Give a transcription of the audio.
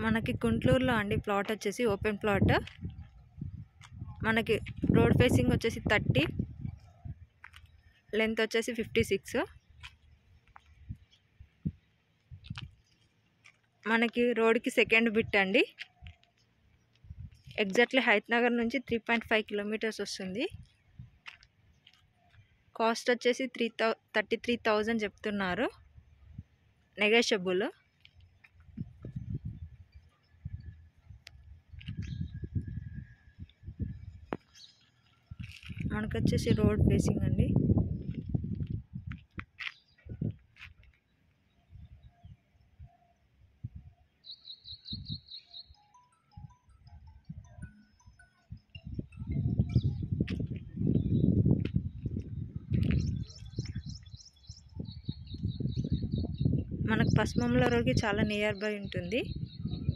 మనకి గుంటూరులో అండి ప్లాట్ వచ్చేసి ఓపెన్ ప్లాట్ మనకి రోడ్ ఫేసింగ్ వచ్చేసి థర్టీ లెంత్ వచ్చేసి ఫిఫ్టీ సిక్స్ మనకి రోడ్కి సెకండ్ బిట్ అండి ఎగ్జాక్ట్లీ హైత్ నగర్ నుంచి త్రీ పాయింట్ ఫైవ్ కిలోమీటర్స్ వస్తుంది కాస్ట్ వచ్చేసి three thou thirty three thousand చెప్తున్నారు నెగోషియబుల్ మనకు వచ్చేసి రోడ్ ఫేసింగ్ అండి మనకు పశ్చిమంలో రోడ్కి చాలా నియర్ బై ఉంటుంది